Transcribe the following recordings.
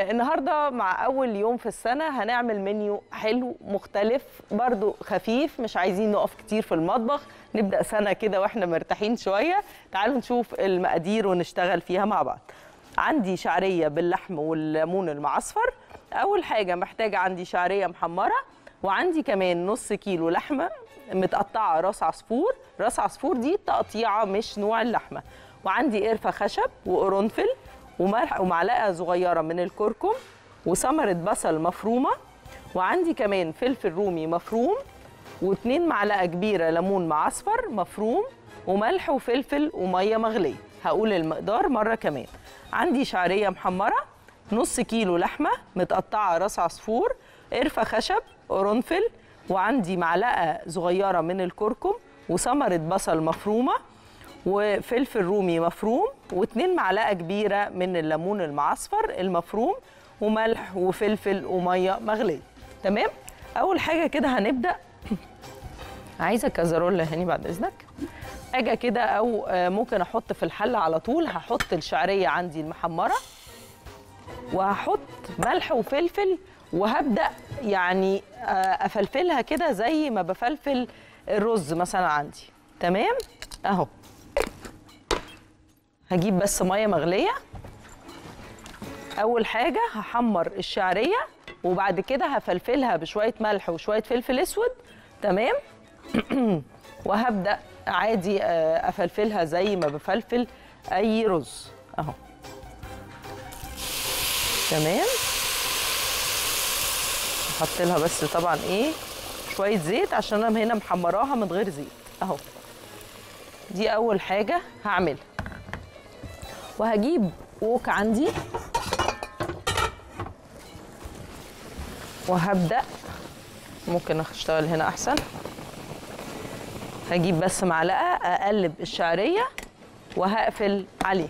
آه النهارده مع اول يوم في السنه هنعمل منيو حلو مختلف برضو خفيف مش عايزين نقف كتير في المطبخ نبدا سنه كده واحنا مرتاحين شويه تعالوا نشوف المقادير ونشتغل فيها مع بعض عندي شعريه باللحم والليمون المعصفر اول حاجه محتاجه عندي شعريه محمره وعندي كمان نص كيلو لحمه متقطعه راس عصفور راس عصفور دي تقطيعه مش نوع اللحمه وعندي قرفه خشب وقرنفل وملح ومعلقه صغيره من الكركم وثمره بصل مفرومه وعندي كمان فلفل رومي مفروم واتنين معلقه كبيره ليمون معصفر مفروم وملح وفلفل وميه مغليه هقول المقدار مره كمان عندي شعريه محمره نص كيلو لحمه متقطعه راس عصفور قرفه خشب قرنفل وعندي معلقه صغيره من الكركم وثمره بصل مفرومه وفلفل رومي مفروم واتنين معلقه كبيره من الليمون المعصفر المفروم وملح وفلفل وميه مغليه تمام اول حاجه كده هنبدا عايزه كازارولا هاني بعد اذنك حاجه كده او ممكن احط في الحله على طول هحط الشعريه عندي المحمره وهحط ملح وفلفل وهبدا يعني افلفلها كده زي ما بفلفل الرز مثلا عندي تمام اهو هجيب بس ميه مغليه اول حاجه هحمر الشعريه وبعد كده هفلفلها بشويه ملح وشويه فلفل اسود تمام وهبدا عادي افلفلها زي ما بفلفل اي رز اهو تمام احط لها بس طبعا ايه شويه زيت عشان انا هنا محمراها من غير زيت اهو دي اول حاجه هعملها وهجيب ووك عندي وهبدا ممكن اشتغل هنا احسن هجيب بس معلقه اقلب الشعريه وهقفل عليه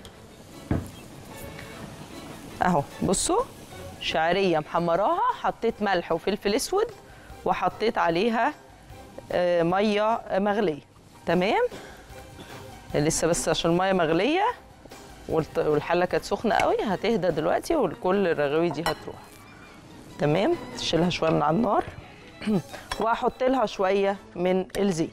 اهو بصوا شعريه محمراها حطيت ملح وفلفل اسود وحطيت عليها ميه مغليه تمام لسه بس عشان الميه مغليه والحله كانت سخنه قوي هتهدى دلوقتي وكل الرغاوي دي هتروح تمام تشيلها شويه من على النار وهحط لها شويه من الزيت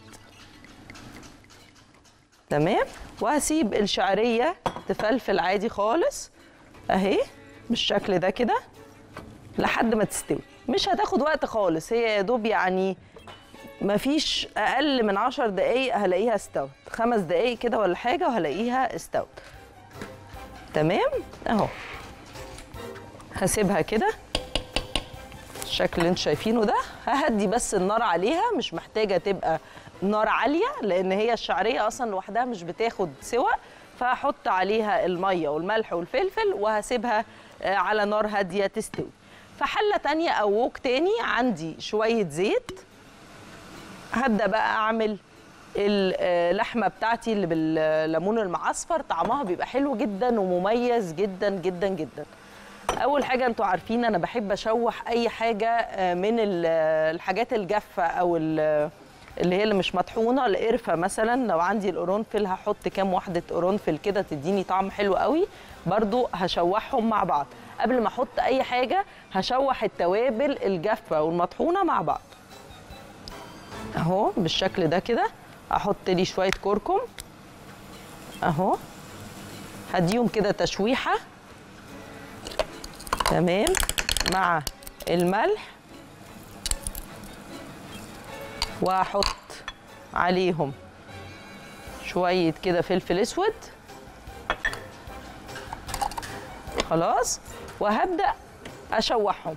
تمام وهسيب الشعريه تفلفل عادي خالص اهي بالشكل ده كده لحد ما تستوي مش هتاخد وقت خالص هي يا دوب يعني مفيش اقل من عشر دقايق هلاقيها استوت خمس دقايق كده ولا حاجه وهلاقيها استوت تمام اهو هسيبها كده الشكل اللي انتوا شايفينه ده ههدي بس النار عليها مش محتاجه تبقى نار عاليه لان هي الشعريه اصلا لوحدها مش بتاخد سوى فهحط عليها الميه والملح والفلفل وهسيبها على نار هاديه تستوي في حله تانية او ووك تاني عندي شويه زيت هبدا بقى اعمل اللحمه بتاعتي اللي بالليمون المعصفر طعمها بيبقى حلو جدا ومميز جدا جدا جدا اول حاجه انتوا عارفين انا بحب اشوح اي حاجه من الحاجات الجافه او اللي هي اللي مش مطحونه القرفه مثلا لو عندي القرنفل هحط كام واحده قرنفل كده تديني طعم حلو قوي برضو هشوحهم مع بعض قبل ما احط اي حاجه هشوح التوابل الجافه والمطحونه مع بعض اهو بالشكل ده كده احط لي شويه كركم اهو هديهم كده تشويحه تمام مع الملح واحط عليهم شويه كده فلفل اسود خلاص وهبدا اشوحهم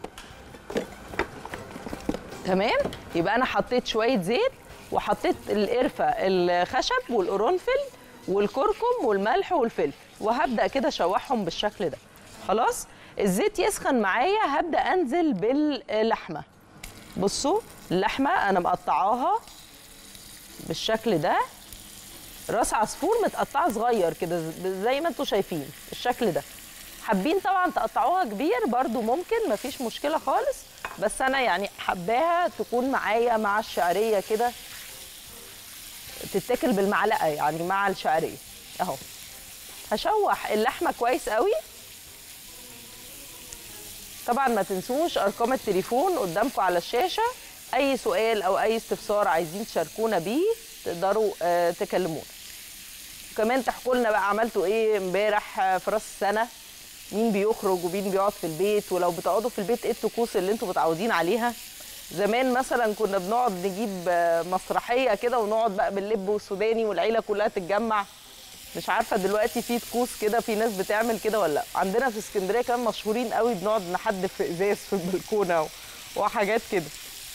تمام يبقى انا حطيت شويه زيت وحطيت القرفه الخشب والقرنفل والكركم والملح والفلفل وهبدا كده اشوحهم بالشكل ده خلاص الزيت يسخن معايا هبدا انزل باللحمه بصوا اللحمه انا مقطعاها بالشكل ده راس عصفور متقطعه صغير كده زي ما انتم شايفين الشكل ده حابين طبعا تقطعوها كبير برضو ممكن مفيش مشكله خالص بس انا يعني حباها تكون معايا مع الشعريه كده تتاكل بالمعلقه يعني مع الشعريه اهو هشوح اللحمه كويس قوي طبعا ما تنسوش ارقام التليفون قدامكم على الشاشه اي سؤال او اي استفسار عايزين تشاركونا بيه تقدروا آه، تكلمونا وكمان تحكوا لنا بقى عملتوا ايه امبارح آه، في راس السنه مين بيخرج ومين بيقعد في البيت ولو بتقعدوا في البيت ايه الطقوس اللي انتوا متعودين عليها زمان مثلا كنا بنقعد نجيب آه، مسرحيه كده ونقعد بقى باللب والسوداني والعيله كلها تتجمع مش عارفه دلوقتي في طقوس كده في ناس بتعمل كده ولا لا عندنا في اسكندريه كمان مشهورين قوي بنقعد نحدف في ازاز في البلكونه و- وحاجات كده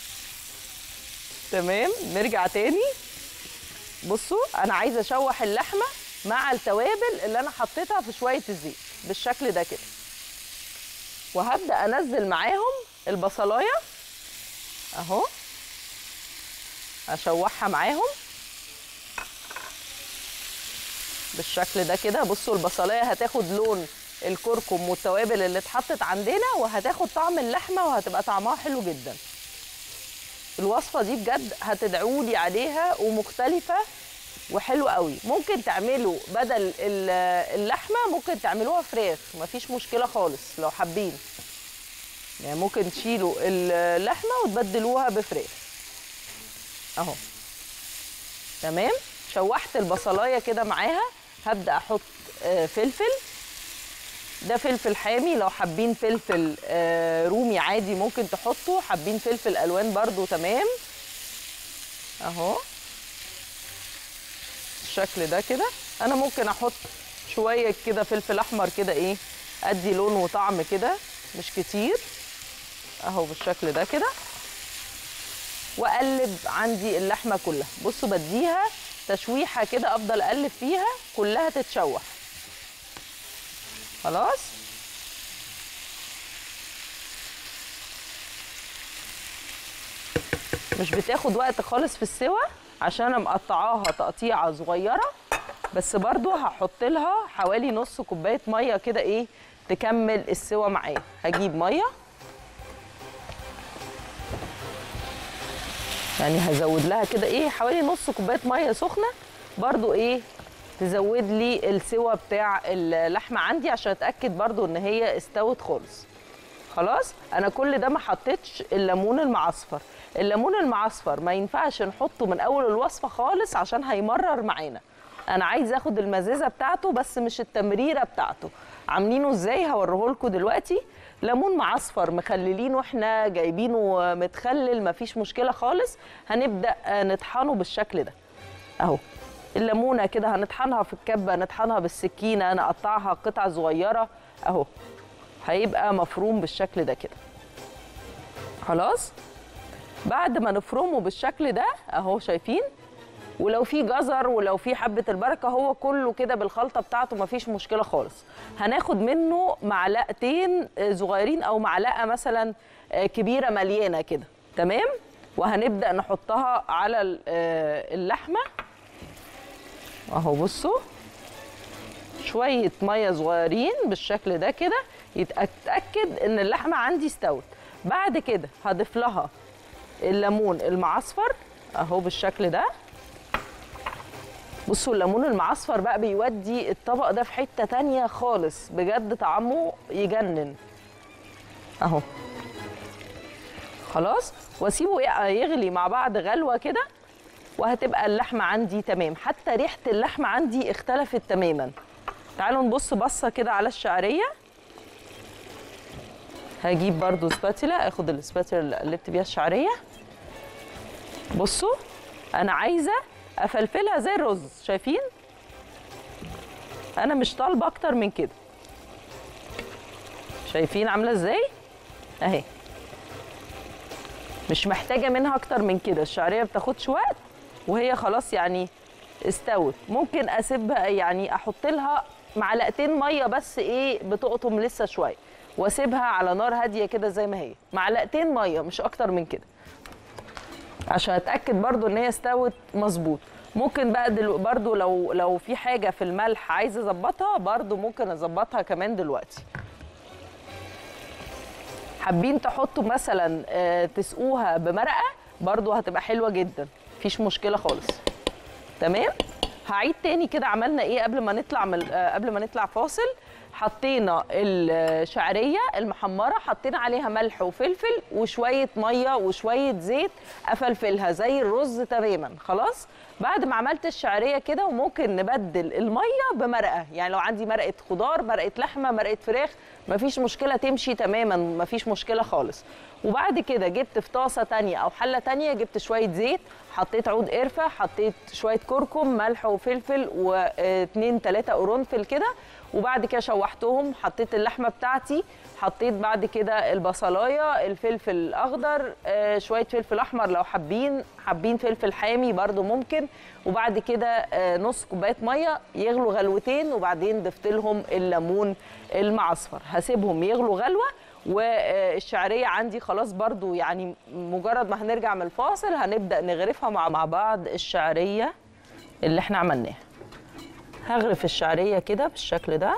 تمام نرجع تاني بصوا انا عايزه اشوح اللحمه مع التوابل اللي انا حطيتها في شويه الزيت بالشكل ده كده وهبدا انزل معاهم البصلايه اهو اشوحها معاهم بالشكل ده كده بصوا البصلايه هتاخد لون الكركم والتوابل اللي اتحطت عندنا وهتاخد طعم اللحمه وهتبقى طعمها حلو جدا الوصفه دي بجد هتدعوا لي عليها ومختلفه وحلوه قوي ممكن تعملوا بدل ال- اللحمه ممكن تعملوها فراخ مفيش مشكله خالص لو حابين يعني ممكن تشيلوا اللحمه وتبدلوها بفراخ اهو تمام شوحت البصلايه كده معاها هبدا احط آه، فلفل ده فلفل حامي لو حابين فلفل آه، رومي عادي ممكن تحطوا حابين فلفل الوان برضو تمام اهو الشكل ده كده انا ممكن احط شويه كده فلفل احمر كده ايه ادي لون وطعم كده مش كتير اهو بالشكل ده كده واقلب عندي اللحمه كلها بصوا بديها تشويحه كده افضل اقلب فيها كلها تتشوح خلاص مش بتاخد وقت خالص في السوى عشان انا مقطعاها تقطيعه صغيره بس برضو هحط لها حوالي نص كوبايه ميه كده ايه تكمل السوى معايا هجيب ميه يعني هزود لها كده ايه حوالي نص كوبايه ميه سخنه برضو ايه تزود لي السوى بتاع اللحمه عندي عشان اتاكد برضو ان هي استوت خالص خلاص انا كل ده ما حطيتش الليمون المعصفر الليمون المعصفر ما ينفعش نحطه من اول الوصفه خالص عشان هيمرر معانا انا عايز اخد المزازه بتاعته بس مش التمريره بتاعته عاملينه ازاي هوريه لكم دلوقتي ليمون معصفر مخللينه احنا جايبينه متخلل مفيش مشكله خالص هنبدا نطحنه بالشكل ده اهو الليمونه كده هنطحنها في الكبه نطحنها بالسكينه نقطعها قطع صغيره اهو هيبقى مفروم بالشكل ده كده خلاص بعد ما نفرمه بالشكل ده اهو شايفين ولو في جزر ولو في حبه البركه هو كله كده بالخلطه بتاعته مفيش مشكله خالص هناخد منه معلقتين آه، صغيرين او معلقه مثلا آه، كبيره مليانه كده تمام وهنبدا نحطها على ال- آه، اللحمه اهو بصوا شويه ميه صغيرين بالشكل ده كده يتاكد ان اللحمه عندي استوت بعد كده هضيف لها الليمون المعصفر اهو بالشكل ده بصوا الليمون المعصفر بقى بيودي الطبق ده في حته تانية خالص بجد طعمه يجنن اهو خلاص واسيبه يغلي مع بعض غلوه كده وهتبقى اللحمه عندي تمام حتى ريحه اللحمه عندي اختلفت تماما تعالوا نبص بصه كده على الشعريه هجيب برضو سباتيلا اخد السباتيلا اللي قلبت بيها الشعريه بصوا انا عايزه افلفلها زي الرز شايفين انا مش طالبه اكتر من كده شايفين عامله ازاي اهي مش محتاجه منها اكتر من كده الشعريه بتاخدش وقت وهي خلاص يعني استوت ممكن اسيبها يعني احط لها معلقتين ميه بس ايه بتقطم لسه شويه واسيبها على نار هاديه كده زي ما هي معلقتين ميه مش اكتر من كده عشان اتاكد برضو ان هي استوت مظبوط ممكن بقى دلو برضو لو لو في حاجه في الملح عايزه اظبطها برضو ممكن اظبطها كمان دلوقتي حابين تحطوا مثلا آه، تسقوها بمرقه برضو هتبقى حلوه جدا مفيش مشكله خالص تمام هعيد تاني كده عملنا ايه قبل ما نطلع من آه، قبل ما نطلع فاصل حطينا الشعريه المحمره حطينا عليها ملح وفلفل وشويه ميه وشويه زيت افلفلها زي الرز تماما خلاص بعد ما عملت الشعريه كده وممكن نبدل الميه بمرقه يعني لو عندي مرقه خضار مرقه لحمه مرقه فراخ مفيش مشكله تمشي تماما مفيش مشكله خالص وبعد كده جبت في طاسه تانية او حله تانية جبت شويه زيت حطيت عود قرفه حطيت شويه كركم ملح وفلفل واثنين ثلاثه قرنفل كده وبعد كده شوحتهم حطيت اللحمه بتاعتي حطيت بعد كده البصلايه الفلفل الاخضر آه، شويه فلفل احمر لو حابين حابين فلفل حامي برده ممكن وبعد كده آه، نص كوبايه ميه يغلوا غلوتين وبعدين ضفت لهم الليمون المعصفر هسيبهم يغلوا غلوه والشعريه عندي خلاص برضو يعني مجرد ما هنرجع من الفاصل هنبدا نغرفها مع مع بعض الشعريه اللي احنا عملناها هغرف الشعريه كده بالشكل ده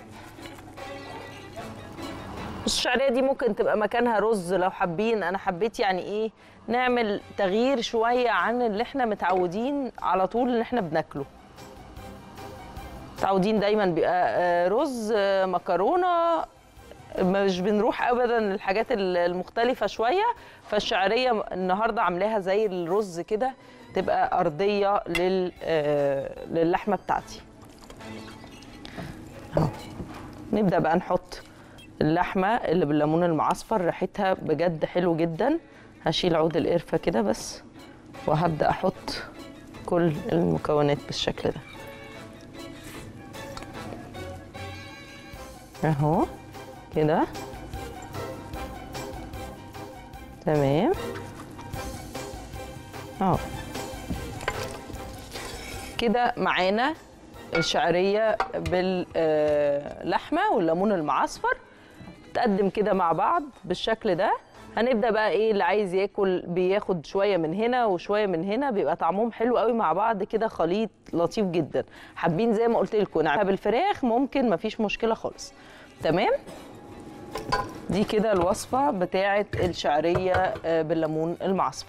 الشعريه دي ممكن تبقى مكانها رز لو حابين انا حبيت يعني ايه نعمل تغيير شويه عن اللي احنا متعودين على طول اللي احنا بناكله متعودين دايما بيبقى آه، رز آه، مكرونه مش بنروح ابدا الحاجات المختلفه شويه فالشعريه النهارده عاملاها زي الرز كده تبقى ارضيه لل آه، للحمه بتاعتي أهو. نبدا بقى نحط اللحمه اللي بالليمون المعصفر ريحتها بجد حلو جدا هشيل عود القرفه كده بس وهبدا احط كل المكونات بالشكل ده اهو كده تمام اهو كده معانا الشعريه باللحمه والليمون المعصفر تقدم كده مع بعض بالشكل ده هنبدا بقى ايه اللي عايز ياكل بياخد شويه من هنا وشويه من هنا بيبقى طعمهم حلو قوي مع بعض كده خليط لطيف جدا حابين زي ما قلت لكم نعملها بالفراخ ممكن مفيش مشكله خالص تمام دي كده الوصفه بتاعه الشعريه آه، بالليمون المعصفر